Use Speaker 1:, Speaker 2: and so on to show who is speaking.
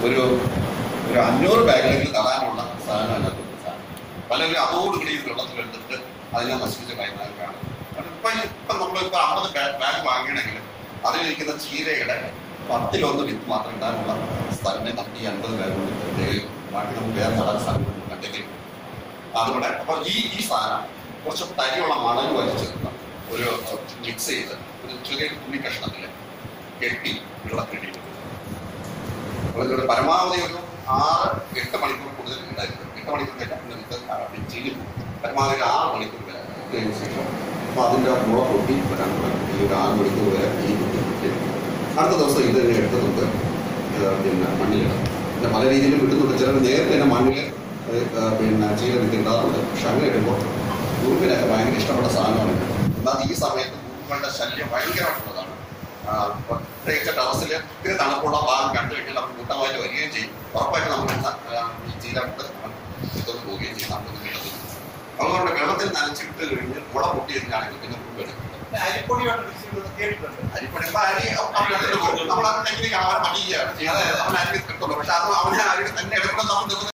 Speaker 1: ഒരു ഒരു അഞ്ഞൂറ് ബാഗിലേക്ക് തടാനുള്ള സാധനം അതിനകത്ത് സാധനം പലരും അതോടുകൂടി ഈ വെള്ളത്തിൽ എടുത്തിട്ട് അതിനെ നശിപ്പിച്ച കൈമാറാണ് ഇപ്പൊ ഇപ്പൊ നമ്മളിപ്പോ അമ്പത് ബാഗ് വാങ്ങണമെങ്കിൽ അതിലിരിക്കുന്ന ചീരയുടെ പത്തിലൊന്ന് വിത്ത് മാത്രം ഇടാനുള്ള സ്ഥലമേ നമുക്ക് ഈ അൻപത് ബാഗ് കൊണ്ട് കിട്ടുകയും ബാക്കി നമുക്ക് വേറെ നടാൻ സ്ഥലം കണ്ടെങ്കിലും അതുകൊണ്ട് അപ്പൊ ഈ ഈ സാധനം കുറച്ച് തരിയുള്ള മണൽ വലിച്ചെടുക്കുക ഒരു മിക്സ് ചെയ്ത് ഒരു ചെറിയ തുണി കഷ്ണത്തിൽ കെട്ടി വെള്ളത്തിനിടയിൽ വെള്ളത്തിലൂടെ പരമാവധി ഒരു ആറ് എട്ട് മണിക്കൂർ കൂടുതൽ ഉണ്ടായിരുന്നു എട്ട് മണിക്കൂർ കഴിഞ്ഞാൽ പിന്നെ നിങ്ങൾക്ക് ചെയ്ത് പരമാവധി ഒരു ആറ് മണിക്കൂർ വരെ ഇട്ടതിന് ശേഷം അപ്പൊ അതിന്റെ മുള പൊട്ടി വരാൻ തുടങ്ങും ഈ ഒരു ആറ് മണിക്കൂർ വരെ ഈ കുട്ടി ഇട്ടിരിക്കും. അടുത്ത ദിവസം ഇത് തന്നെ എടുത്ത് നമുക്ക് ഏഹ് പിന്നെ മണ്ണിലിടാം പിന്നെ പല രീതിയിലും ഇടുന്നുണ്ട് ചിലർ നേരത്തെ തന്നെ മണ്ണിൽ അത് ഏഹ് പിന്നെ ചീര വിത്ത് ഇടാറുണ്ട് പക്ഷെ അങ്ങനെ ഇടുമ്പോൾ ഉറുമ്പിനൊക്കെ ഭയങ്കര ഇഷ്ടപ്പെട്ട സാധനമാണ് ഇത്. എന്നാൽ ഈ സമയത്ത് ഉറുമ്പുകളുടെ ശല്യം ഭയങ്കരമായിട്ടുള്ളതാണ് ആ, പ്രത്യേകിച്ച് ടെറസിൽ ഇത്തിരി തണുപ്പുള്ള ഭാഗം കണ്ടു കഴിഞ്ഞാൽ അവർ കൂട്ടമായിട്ട് വരികയും ചെയ്യും ഉറപ്പായിട്ട് നമുക്ക് സ- ആ, ഈ ചീര കൊണ്ട് ഇതൊന്ന് പോവുകയും ചെയ്യും നമുക്ക് കിട്ടുന്നത് അതുകൊണ്ട് വെള്ളത്തിൽ നനച്ചിട്ട് കഴിഞ്ഞ് മുള പൊട്ടിയതിനാണെങ്കിൽ പിന്നെ ഉറുമ്പ് എടുക്കും
Speaker 2: അരിപ്പൊടിയാണ് മിക്സ് ചെയ്യുന്നത് കേട്ടിട്ടുണ്ട്
Speaker 1: അരിപ്പൊടി ഇപ്പൊ അരി നമ്മൾ ടെക്നിക്ക് അവൻ മടിയാണ് ചെയ്യുന്നത് അവൻ അരി കിട്ടുള്ളൂ പക്ഷെ അത് അവനെ അരി തന്നെ എടുക്കണം നമ്മൾ